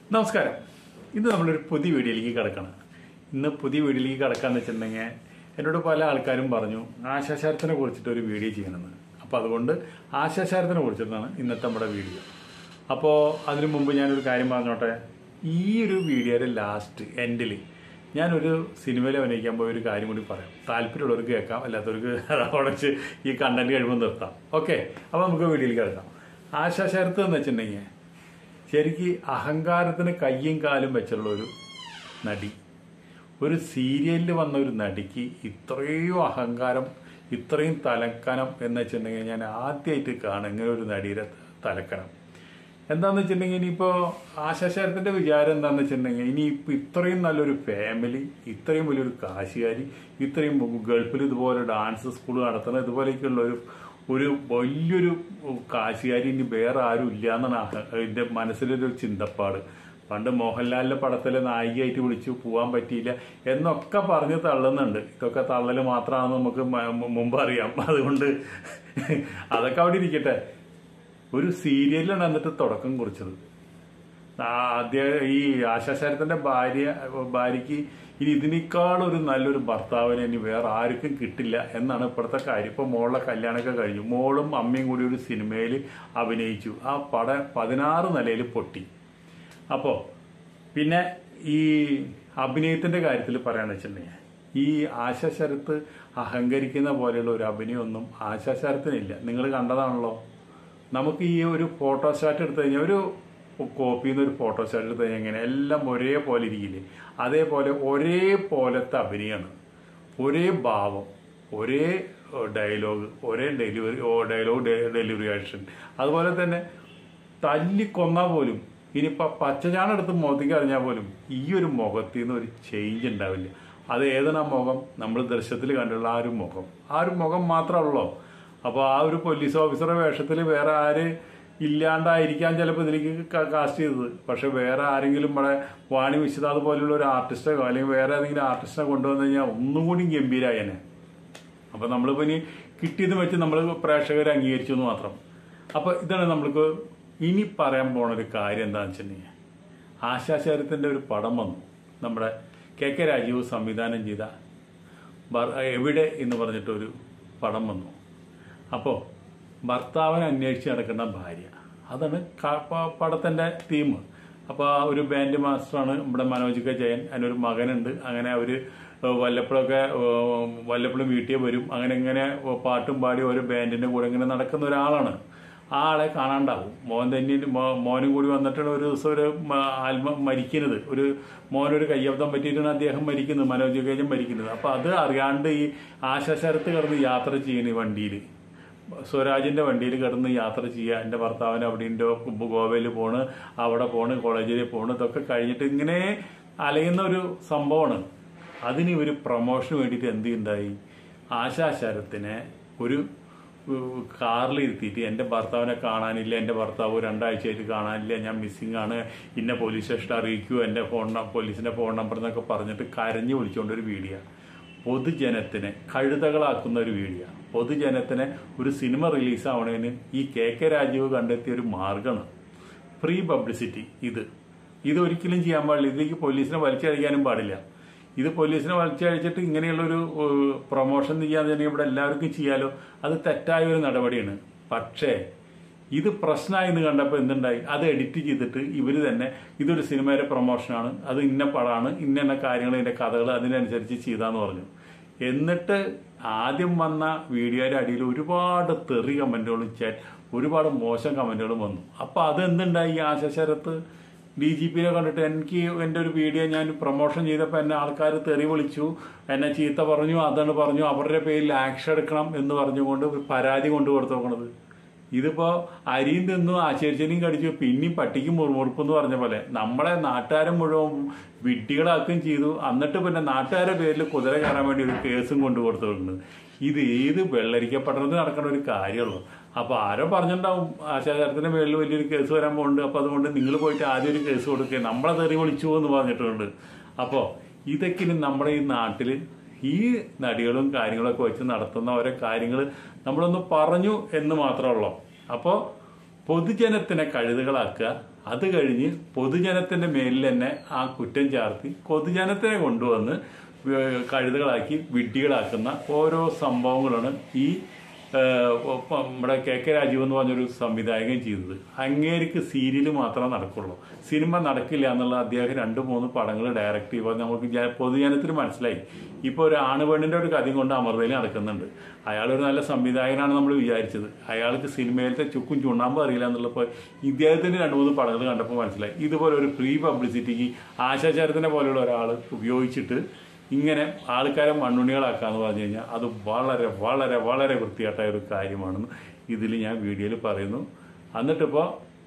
നമസ്കാരം ഇന്ന് നമ്മളൊരു പുതിയ വീഡിയോയിലേക്ക് കിടക്കണം ഇന്ന് പുതിയ വീഡിയോയിലേക്ക് കിടക്കാന്ന് വെച്ചിട്ടുണ്ടെങ്കിൽ എന്നോട് പല ആൾക്കാരും പറഞ്ഞു ആശാശാരത്തിനെ കുറിച്ചിട്ട് ഒരു വീഡിയോ ചെയ്യണമെന്ന് അപ്പോൾ അതുകൊണ്ട് ആശാശാരത്തിനെ കുറിച്ചിട്ടാണ് ഇന്നത്തെ നമ്മുടെ വീഡിയോ അപ്പോൾ അതിനു മുമ്പ് ഞാനൊരു കാര്യം പറഞ്ഞോട്ടെ ഈ ഒരു വീഡിയോയുടെ ലാസ്റ്റ് എൻഡിൽ ഞാനൊരു സിനിമയിൽ അഭിനയിക്കാൻ പോയ ഒരു കാര്യം കൂടി പറയാം താല്പര്യമുള്ളവർക്ക് കേൾക്കാം അല്ലാത്തവർക്ക് അവിടെ വെച്ച് ഈ കണ്ടന്റ് കഴിയുമ്പോൾ നിർത്താം ഓക്കെ അപ്പോൾ നമുക്ക് വീഡിയോയിലേക്ക് കിടക്കാം ആശാശാരത്ത് എന്ന് വെച്ചിട്ടുണ്ടെങ്കിൽ ശരിക്ക് അഹങ്കാരത്തിന് കയ്യും കാലും വെച്ചുള്ള ഒരു നടി ഒരു സീരിയലിൽ വന്ന ഒരു നടിക്ക് ഇത്രയും അഹങ്കാരം ഇത്രയും തലക്കനം എന്ന് വെച്ചിട്ടുണ്ടെങ്കിൽ ഞാൻ ആദ്യമായിട്ട് കാണും ഇങ്ങനെ ഒരു നടിയുടെ തലക്കനം എന്താന്ന് വെച്ചിട്ടുണ്ടെങ്കിൽ ഇനിയിപ്പോൾ ആശാശാരത്തിന്റെ വിചാരം എന്താന്ന് വെച്ചിട്ടുണ്ടെങ്കിൽ ഇനി ഇപ്പൊ ഇത്രയും നല്ലൊരു ഫാമിലി ഇത്രയും വലിയൊരു കാശുകാരി ഇത്രയും ഗൾഫിൽ ഇതുപോലെ ഡാൻസ് സ്കൂൾ നടത്തുന്ന ഇതുപോലെയൊക്കെയുള്ള ഒരു ഒരു വലിയൊരു കാശുകാരി ഇനി വേറെ ആരും ഇല്ല എന്നാണ് അഹ- എന്റെ മനസ്സിലൊരു ചിന്തപ്പാട് പണ്ട് മോഹൻലാലിന്റെ പടത്തിലെ നായികയായിട്ട് വിളിച്ചു പോകാൻ പറ്റിയില്ല എന്നൊക്കെ പറഞ്ഞ് തള്ളുന്നുണ്ട് ഇതൊക്കെ തള്ളല് മാത്രമാണെന്ന് നമുക്ക് മ- മുമ്പ് അറിയാം അതുകൊണ്ട് അതൊക്കെ അവിടെ ഇരിക്കട്ടെ ഒരു സീരിയലിലാണ് എന്നിട്ട് തുടക്കം കുറിച്ചത് ആദ്യ ഈ ആശാശാരത്തിന്റെ ഭാര്യ ഭാര്യയ്ക്ക് ഇനി ഇതിനേക്കാൾ ഒരു നല്ലൊരു ഭർത്താവിനെ ഇനി വേറെ ആർക്കും കിട്ടില്ല എന്നാണ് ഇപ്പോഴത്തെ കാര്യം ഇപ്പൊ മോളുടെ കല്യാണമൊക്കെ കഴിഞ്ഞു മോളും അമ്മയും കൂടി ഒരു സിനിമയിൽ അഭിനയിച്ചു ആ പട പതിനാറ് നിലയിൽ പൊട്ടി അപ്പോ പിന്നെ ഈ അഭിനയത്തിന്റെ കാര്യത്തിൽ പറയാന്ന് വെച്ചിട്ടുണ്ടെങ്കിൽ ഈ ആശാശരത്ത് അഹങ്കരിക്കുന്ന പോലെയുള്ള ഒരു അഭിനയമൊന്നും ആശാശരത്തിനില്ല നിങ്ങൾ കണ്ടതാണല്ലോ നമുക്ക് ഈ ഒരു ഫോട്ടോസ്റ്റാറ്റ് എടുത്തു കഴിഞ്ഞാൽ ഒരു കോപ്പിയിൽ നിന്ന് ഒരു ഫോട്ടോസ്റ്റാറ്റ് എടുത്തു കഴിഞ്ഞാൽ എങ്ങനെ എല്ലാം ഒരേപോലെ ഇരിക്കില്ലേ അതേപോലെ ഒരേപോലത്തെ അഭിനയമാണ് ഒരേ ഭാവം ഒരേ ഡയലോഗ് ഒരേ ഡെലിവറി ഡയലോഗ് ഡെലിവറി ആക്ഷൻ അതുപോലെ തന്നെ തല്ലിക്കൊന്നാൽ പോലും ഇനിയിപ്പോൾ പച്ചചാണം എടുത്ത് മുഖത്തേക്ക് അറിഞ്ഞാൽ പോലും ഈ ഒരു മുഖത്തിൽ നിന്ന് ഒരു ചേഞ്ച് ഉണ്ടാവില്ല അത് ഏതാണ് ആ മുഖം നമ്മൾ ദൃശ്യത്തിൽ കണ്ടുള്ള ആ ഒരു മുഖം ആ ഒരു മുഖം മാത്രമുള്ളൂ അപ്പോൾ ആ ഒരു പോലീസ് ഓഫീസറുടെ വേഷത്തിൽ വേറെ ആര് ഇല്ലാണ്ടായിരിക്കാം ചിലപ്പോൾ ഇതിലേക്ക് ക- കാസ്റ്റ് ചെയ്തത് പക്ഷെ വേറെ ആരെങ്കിലും ഇവിടെ വാണി വിശ്വനാഥ് പോലുള്ള ഒരു ആർട്ടിസ്റ്റോ അല്ലെങ്കിൽ വേറെ ഏതെങ്കിലും ആർട്ടിസ്റ്റിനെ കൊണ്ടുവന്നു കഴിഞ്ഞാൽ ഒന്നും കൂടി ഗംഭീരായനെ അപ്പൊ നമ്മളിപ്പോ ഇനി കിട്ടിയത് വെച്ച് നമ്മൾ പ്രേക്ഷകരെ അംഗീകരിച്ചു എന്ന് മാത്രം അപ്പൊ ഇതാണ് നമ്മൾക്ക് ഇനി പറയാൻ പോണ ഒരു കാര്യം എന്താണെന്ന് വെച്ചിട്ടുണ്ടെങ്കിൽ ആശാചാര്യത്തിന്റെ ഒരു പടം വന്നു നമ്മുടെ കെ കെ രാജീവ് സംവിധാനം ചെയ്ത ഭർ- എവിടെ എന്ന് പറഞ്ഞിട്ടൊരു പടം വന്നു അപ്പോൾ ഭർത്താവിനെ അന്വേഷിച്ച് നടക്കുന്ന ഭാര്യ അതാണ് ക- പ- പടത്തിന്റെ തീം അപ്പോൾ ആ ഒരു ബാൻഡ് മാസ്റ്ററാണ് നമ്മുടെ മനോജ് കെ ജയൻ അതിനൊരു മകനുണ്ട് അങ്ങനെ അവര് വല്ലപ്പോഴൊക്കെ ഏഹ്, വല്ലപ്പോഴും വീട്ടിൽ വരും അങ്ങനെ ഇങ്ങനെ പാട്ടും പാടി ഒരു ബാൻഡിന്റെ കൂടെ ഇങ്ങനെ നടക്കുന്ന ഒരാളാണ് ആ ആളെ കാണാണ്ടാവും മോൻ തന്നെ മോ- മോനും കൂടി വന്നിട്ടാണ് ഒരു ദിവസം ഒരു മ- ആത്മ മരിക്കുന്നത് ഒരു മോനൊരു കയ്യബദ്ധം പറ്റിയിട്ടാണ് അദ്ദേഹം മരിക്കുന്നത് മനോജ് കെ ജയൻ മരിക്കുന്നത് അപ്പൊ അത് അറിയാണ്ട് ഈ ആശാശരത്ത് കിടന്ന് യാത്ര ചെയ്യുന്ന ഈ വണ്ടിയിൽ സ്വരാജിന്റെ വണ്ടിയിൽ കിടന്ന് യാത്ര ചെയ്യുക എൻ്റെ ഭർത്താവിന് അവിടെ ഉണ്ടോ ഗോവയിൽ പോണ് അവിടെ പോണ് കോളേജിൽ പോണ് ഇതൊക്കെ കഴിഞ്ഞിട്ട് ഇങ്ങനെ അലയുന്ന ഒരു സംഭവമാണ് അതിന് ഒരു പ്രൊമോഷന് വേണ്ടിയിട്ട് എന്ത് ഉണ്ടായി ആശാശരത്തിനെ ഒരു ഉ- കാറിൽ ഇരുത്തിയിട്ട് എൻ്റെ ഭർത്താവിനെ കാണാനില്ല എൻ്റെ ഭർത്താവ് രണ്ടാഴ്ചയായിട്ട് കാണാനില്ല ഞാൻ മിസ്സിംഗ് ആണ് ഇന്ന പോലീസ് സ്റ്റേഷനിൽ അറിയിക്കൂ എൻ്റെ ഫോൺ ന- പോലീസിന്റെ ഫോൺ നമ്പർ എന്നൊക്കെ പറഞ്ഞിട്ട് കരഞ്ഞു വിളിച്ചുകൊണ്ട് ഒരു വീഡിയോ പൊതുജനത്തിനെ കഴുതകളാക്കുന്ന ഒരു വീഡിയോ പൊതുജനത്തിനെ ഒരു സിനിമ റിലീസാവണതിന് ഈ കെ കെ രാജീവ് കണ്ടെത്തിയ ഒരു മാർഗമാണ് ഫ്രീ പബ്ലിസിറ്റി ഇത് ഇത് ഒരിക്കലും ചെയ്യാൻ പാടില്ല ഇതിലേക്ക് പോലീസിനെ വലിച്ചഴിക്കാനും പാടില്ല ഇത് പോലീസിനെ വലിച്ചഴിച്ചിട്ട് ഇങ്ങനെയുള്ള ഒരു പ്രൊമോഷൻ ചെയ്യാന്ന് ഇവിടെ എല്ലാവർക്കും ചെയ്യാലോ അത് തെറ്റായ ഒരു നടപടിയാണ് പക്ഷേ ഇത് പ്രശ്നമായി എന്ന് കണ്ടപ്പോൾ എന്തുണ്ടായി അത് എഡിറ്റ് ചെയ്തിട്ട് ഇവർ തന്നെ ഇതൊരു സിനിമയുടെ പ്രൊമോഷനാണ് അത് ഇന്ന പടമാണ് ഇന്ന ഇന്ന കാര്യങ്ങൾ ഇതിന്റെ കഥകൾ അതിനനുസരിച്ച് ചെയ്താന്ന് പറഞ്ഞു എന്നിട്ട് ആദ്യം വന്ന വീഡിയോയുടെ അടിയിൽ ഒരുപാട് തെറി കമന്റുകളും ചാറ്റ് ഒരുപാട് മോശം കമന്റുകളും വന്നു അപ്പൊ അതെന്തുണ്ടായി ഈ ആശശരത്ത് ഡി ജി പിനെ കണ്ടിട്ട് എനിക്ക് എൻ്റെ ഒരു വീഡിയോ ഞാൻ പ്രൊമോഷൻ ചെയ്തപ്പോൾ എന്നെ ആൾക്കാർ തെറി വിളിച്ചു എന്നെ ചീത്ത പറഞ്ഞു അതാണ് പറഞ്ഞു അവരുടെ പേരിൽ ആക്ഷൻ എടുക്കണം എന്ന് പറഞ്ഞുകൊണ്ട് ഒരു പരാതി കൊണ്ടു കൊടുത്തു നോക്കണത് ഇതിപ്പോ അരിയും തിന്നു ആശേരിച്ചനെയും കടിച്ചു പിന്നെയും പട്ടിക്ക് മുറുമുറുപ്പ് എന്ന് പറഞ്ഞ പോലെ നമ്മളെ നാട്ടുകാരെ മുഴുവൻ വിഡ്ഢികളാക്കുകയും ചെയ്തു എന്നിട്ട് പിന്നെ നാട്ടുകാരുടെ പേരിൽ കുതിര കയറാൻ വേണ്ടി ഒരു കേസും കൊണ്ടു കൊടുത്തിട്ടുണ്ട് ഇത് ഏത് വെള്ളരിക്കപ്പെട്ടത് നടക്കുന്ന ഒരു കാര്യമുള്ളൂ അപ്പൊ ആരോ പറഞ്ഞിട്ടുണ്ടാവും ആശാചാരത്തിന്റെ പേരിൽ വലിയൊരു കേസ് വരാൻ പോകുന്നുണ്ട് അപ്പൊ അതുകൊണ്ട് നിങ്ങൾ പോയിട്ട് ആദ്യം ഒരു കേസ് കൊടുക്കുക നമ്മളെ തെറി വിളിച്ചു എന്ന് പറഞ്ഞിട്ടുണ്ട് അപ്പോ ഇതൊക്കെ ഇനി നമ്മുടെ ഈ നാട്ടില് ഈ നടികളും കാര്യങ്ങളൊക്കെ വെച്ച് നടത്തുന്ന ഓരോ കാര്യങ്ങൾ നമ്മളൊന്ന് പറഞ്ഞു എന്ന് മാത്രമുള്ളൂ അപ്പോൾ പൊതുജനത്തിനെ കഴുതുകളാക്കുക അത് കഴിഞ്ഞ് പൊതുജനത്തിന്റെ മേലിൽ തന്നെ ആ കുറ്റം ചാർത്തി പൊതുജനത്തിനെ കൊണ്ടുവന്ന് വേ- കഴുതകളാക്കി വിഡ്ഢികളാക്കുന്ന ഓരോ സംഭവങ്ങളാണ് ഈ ഏഹ്, ഒപ്പം നമ്മുടെ കെ കെ രാജീവ് എന്ന് പറഞ്ഞൊരു സംവിധായകൻ ചെയ്തത് അങ്ങേർക്ക് സീരിയൽ മാത്രമേ നടക്കുള്ളൂ സിനിമ നടക്കില്ല എന്നുള്ള അദ്ദേഹം രണ്ട് മൂന്ന് പടങ്ങൾ ഡയറക്റ്റ് ചെയ്യുമ്പോൾ നമുക്ക് ജ- പൊതുജനത്തിന് മനസ്സിലായി ഇപ്പോൾ ഒരു ആണ് പെണ്ണിന്റെ ഒരു കഥയും കൊണ്ട് അമൃതയിൽ നടക്കുന്നുണ്ട് അയാൾ ഒരു നല്ല സംവിധായകനാണ് നമ്മൾ വിചാരിച്ചത് അയാൾക്ക് സിനിമയിലത്തെ ചുക്കും ചുണ്ണാമ്പ് അറിയില്ല എന്നുള്ളപ്പോൾ ഇദ്ദേഹത്തിന് രണ്ട് മൂന്ന് പടങ്ങൾ കണ്ടപ്പോൾ മനസ്സിലായി ഇതുപോലെ ഒരു ഫ്രീ പബ്ലിസിറ്റിക്ക് ആശാചാരത്തിനെ പോലെയുള്ള ഒരാൾ ഉപയോഗിച്ചിട്ട് ഇങ്ങനെ ആൾക്കാരെ മണ്ണുണ്ണികളാക്കാന്ന് പറഞ്ഞു കഴിഞ്ഞാൽ അത് വളരെ വളരെ വളരെ വൃത്തികെട്ടായ ഒരു കാര്യമാണെന്ന് ഇതിൽ ഞാൻ വീഡിയോയിൽ പറയുന്നു എന്നിട്ടിപ്പോൾ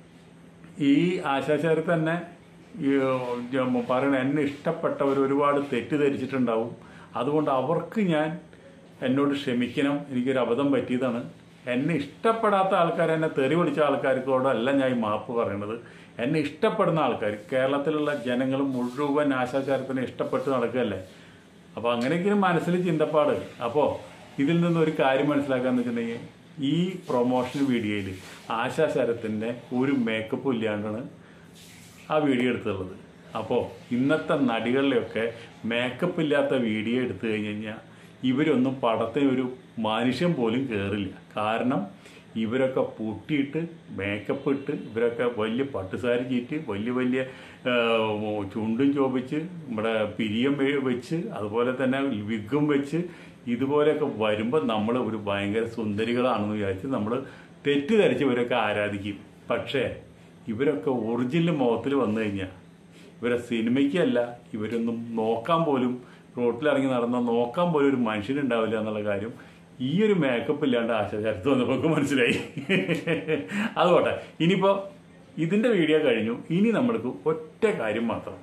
ഈ ആശാചാരി തന്നെ ഈ ഉം, പറയണ എന്നെ ഇഷ്ടപ്പെട്ടവർ ഒരുപാട് തെറ്റിദ്ധരിച്ചിട്ടുണ്ടാവും അതുകൊണ്ട് അവർക്ക് ഞാൻ എന്നോട് ക്ഷമിക്കണം എനിക്കൊരു അബദ്ധം പറ്റിയതാണ് എന്നെ ഇഷ്ടപ്പെടാത്ത ആൾക്കാർ എന്നെ തെറി വിളിച്ച ആൾക്കാർക്കോടല്ല ഞാൻ ഈ മാപ്പ് പറയണത് എന്നെ ഇഷ്ടപ്പെടുന്ന ആൾക്കാർ കേരളത്തിലുള്ള ജനങ്ങൾ മുഴുവൻ ആശാചാരത്തിനെ ഇഷ്ടപ്പെട്ട് നടക്കുകയല്ലേ അപ്പോൾ അങ്ങനെയെങ്കിലും മനസ്സിൽ ചിന്തപ്പാട് അപ്പോൾ ഇതിൽ നിന്ന് ഒരു കാര്യം മനസ്സിലാക്കാന്ന് വെച്ചിട്ടുണ്ടെങ്കിൽ ഈ പ്രൊമോഷൻ വീഡിയോയിൽ ആശാശരത്തിൻ്റെ ഒരു മേക്കപ്പും ഇല്ലാണ്ടാണ് ആ വീഡിയോ എടുത്തുള്ളത് അപ്പോൾ ഇന്നത്തെ നടികളിലെയൊക്കെ മേക്കപ്പ് ഇല്ലാത്ത വീഡിയോ എടുത്തു കഴിഞ്ഞ് കഴിഞ്ഞാൽ ഇവരൊന്നും പടത്തിന് ഒരു മനുഷ്യൻ പോലും കയറില്ല കാരണം ഇവരൊക്കെ പൊട്ടിയിട്ട് മേക്കപ്പ് ഇട്ട് ഇവരൊക്കെ വലിയ പട്ടുസാരി ചീറ്റ് വലിയ വലിയ ആ, ചുണ്ടും ചോപ്പിച്ച് നമ്മുടെ പിരിയം വെ- വെച്ച് അതുപോലെ തന്നെ വിഗും വെച്ച് ഇതുപോലെയൊക്കെ വരുമ്പോൾ നമ്മൾ ഒരു ഭയങ്കര സുന്ദരികളാണെന്ന് വിചാരിച്ച് നമ്മൾ തെറ്റിദ്ധരിച്ച് ഇവരൊക്കെ ആരാധിക്കും പക്ഷേ ഇവരൊക്കെ ഒറിജിനൽ മുഖത്തിൽ വന്നു കഴിഞ്ഞാൽ ഇവരെ സിനിമയ്ക്കല്ല ഇവരൊന്നും നോക്കാൻ പോലും റോട്ടിലിറങ്ങി നടന്ന നോക്കാൻ പോലും ഒരു മനുഷ്യനുണ്ടാവില്ല എന്നുള്ള കാര്യം ഈ ഒരു മേക്കപ്പ് ഇല്ലാണ്ട് ആശാചാരത്ത് വന്നപ്പോൾ മനസ്സിലായി അതുപോട്ടെ ഇനിയിപ്പോൾ ഇതിൻ്റെ വീഡിയോ കഴിഞ്ഞു ഇനി നമ്മൾക്ക് ഒറ്റ കാര്യം മാത്രം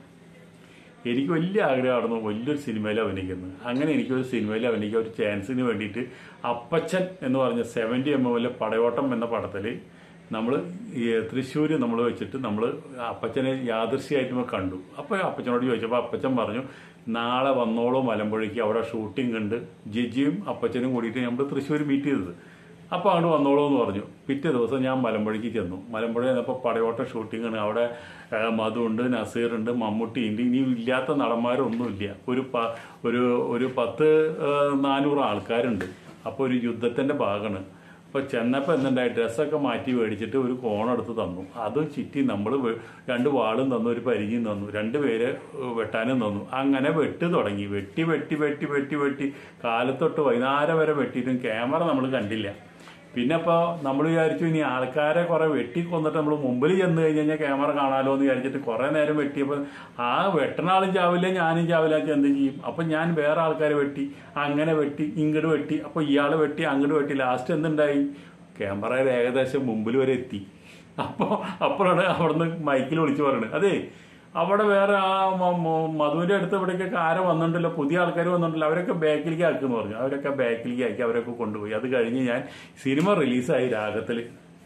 എനിക്ക് വലിയ ആഗ്രഹമായിരുന്നു വലിയൊരു സിനിമയിൽ അഭിനയിക്കുന്നത് അങ്ങനെ എനിക്കൊരു സിനിമയിൽ അഭിനയിക്കാൻ ഒരു ചാൻസിന് വേണ്ടിയിട്ട് അപ്പച്ചൻ എന്ന് പറഞ്ഞ സെവൻറ്റി എം എമ്മിലെ പടയോട്ടം എന്ന പടത്തിൽ നമ്മൾ തൃശ്ശൂർ നമ്മൾ വെച്ചിട്ട് നമ്മൾ അപ്പച്ചനെ യാദൃശ്യമായിട്ട് നമ്മൾ കണ്ടു അപ്പോൾ അപ്പച്ചനോട് ചോദിച്ചപ്പോൾ അപ്പച്ചൻ പറഞ്ഞു നാളെ വന്നോളൂ മലമ്പുഴയ്ക്ക് അവിടെ ഷൂട്ടിംഗ് ഉണ്ട് ജിജിയും അപ്പച്ചനും കൂടിയിട്ട് നമ്മൾ തൃശ്ശൂർ മീറ്റ് ചെയ്തത് അപ്പോൾ അങ്ങോട്ട് വന്നോളൂ എന്ന് പറഞ്ഞു പിറ്റേ ദിവസം ഞാൻ മലമ്പുഴയ്ക്ക് ചെന്നു മലമ്പുഴ ചെന്നപ്പോൾ പടയോട്ട ഷൂട്ടിംഗ് ആണ് അവിടെ ആ, മധുണ്ട് നസീറുണ്ട് മമ്മൂട്ടി ഉണ്ട് ഇനി ഇല്ലാത്ത നടന്മാരൊന്നുമില്ല ഒരു പ ഒരു ഒരു പത്ത് ആ, നാനൂറ് ആൾക്കാരുണ്ട് അപ്പോൾ ഒരു യുദ്ധത്തിൻ്റെ ഭാഗമാണ് അപ്പോൾ ചെന്നപ്പോൾ എന്തുണ്ടായി ഡ്രസ്സൊക്കെ മാറ്റി മേടിച്ചിട്ട് ഒരു കോണെടുത്ത് തന്നു അതും ചിറ്റി നമ്മൾ രണ്ട് വാളും തന്നു ഒരു പരിചയം തന്നു രണ്ട് പേര് വെട്ടാനും തന്നു അങ്ങനെ വെട്ട് തുടങ്ങി വെട്ടി വെട്ടി വെട്ടി വെട്ടി വെട്ടി കാലത്തൊട്ട് വൈകുന്നേരം വരെ വെട്ടിയിട്ടും ക്യാമറ നമ്മൾ കണ്ടില്ല പിന്നെ ഇപ്പോൾ നമ്മൾ വിചാരിച്ചു ഇനി ആൾക്കാരെ കുറെ വെട്ടി കൊന്നിട്ട് നമ്മൾ മുമ്പിൽ ചെന്ന് കഴിഞ്ഞ് കഴിഞ്ഞാൽ ക്യാമറ കാണാലോ എന്ന് വിചാരിച്ചിട്ട് കുറെ നേരം വെട്ടിയപ്പോൾ ആ വെട്ടണ ആളും ചാവില്ല ഞാനും ചാവില്ല വെച്ചാൽ എന്ത് ചെയ്യും അപ്പം ഞാൻ വേറെ ആൾക്കാരെ വെട്ടി അങ്ങനെ വെട്ടി ഇങ്ങോട്ട് വെട്ടി അപ്പോൾ ഇയാൾ വെട്ടി അങ്ങോട്ട് വെട്ടി ലാസ്റ്റ് എന്തുണ്ടായി ക്യാമറയുടെ ഏകദേശം മുമ്പിൽ വരെ എത്തി അപ്പോൾ അപ്പോഴാണ് അവിടുന്ന് മൈക്കിൽ വിളിച്ചു പറയുന്നത് അതെ അവിടെ വേറെ ആ മ- മ- മധുവിന്റെ അടുത്ത് ഇവിടേക്കൊക്കെ ആരോ വന്നിട്ടുണ്ടല്ലോ പുതിയ ആൾക്കാർ വന്നിട്ടുണ്ടല്ലോ അവരൊക്കെ ബാക്കിലേക്ക് ആക്കുമെന്ന് പറഞ്ഞു അവരൊക്കെ ബാക്കിലേക്ക് ആക്കി അവരൊക്കെ കൊണ്ടുപോയി അത് കഴിഞ്ഞ് ഞാൻ സിനിമ റിലീസായി രാഗത്തിൽ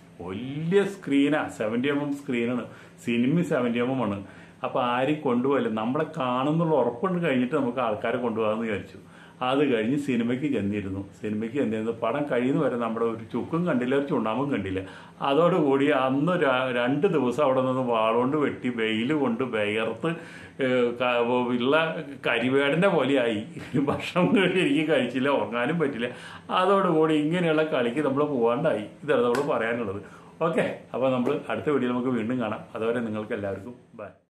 വലിയ സ്ക്രീനാ സെവൻറ്റി എം എം സ്ക്രീനാണ് സിനിമ സെവൻറ്റി എം എം ആണ് അപ്പൊ ആരും കൊണ്ടുപോയില്ല നമ്മളെ കാണുന്നുള്ള ഉറപ്പുണ്ട് കഴിഞ്ഞിട്ട് നമുക്ക് ആൾക്കാരെ കൊണ്ടുപോകാമെന്ന് വിചാരിച്ചു അത് കഴിഞ്ഞ് സിനിമയ്ക്ക് ചെന്നിരുന്നു സിനിമയ്ക്ക് ചെന്നിരുന്നു പടം കഴിയുന്ന വരെ നമ്മുടെ ഒരു ചുക്കും കണ്ടില്ല ഒരു ചുണ്ണാമ്പും കണ്ടില്ല അതോടുകൂടി അന്ന് ര- രണ്ട് ദിവസം അവിടെ നിന്ന് വാളുകൊണ്ട് വെട്ടി വെയിൽ കൊണ്ട് വിയർത്ത് ഏഹ്, ക- ഉള്ള കരിവേടന്റെ പോലെയായി ഭക്ഷണം എനിക്ക് കഴിച്ചില്ല ഉറങ്ങാനും പറ്റില്ല അതോടുകൂടി ഇങ്ങനെയുള്ള കളിക്ക് നമ്മൾ പോകാണ്ടായി ഇതാണ് നമ്മൾ പറയാനുള്ളത് ഓക്കെ അപ്പോൾ നമ്മൾ അടുത്ത വീഡിയോ നമുക്ക് വീണ്ടും കാണാം അതുവരെ നിങ്ങൾക്ക് എല്ലാവർക്കും ബൈ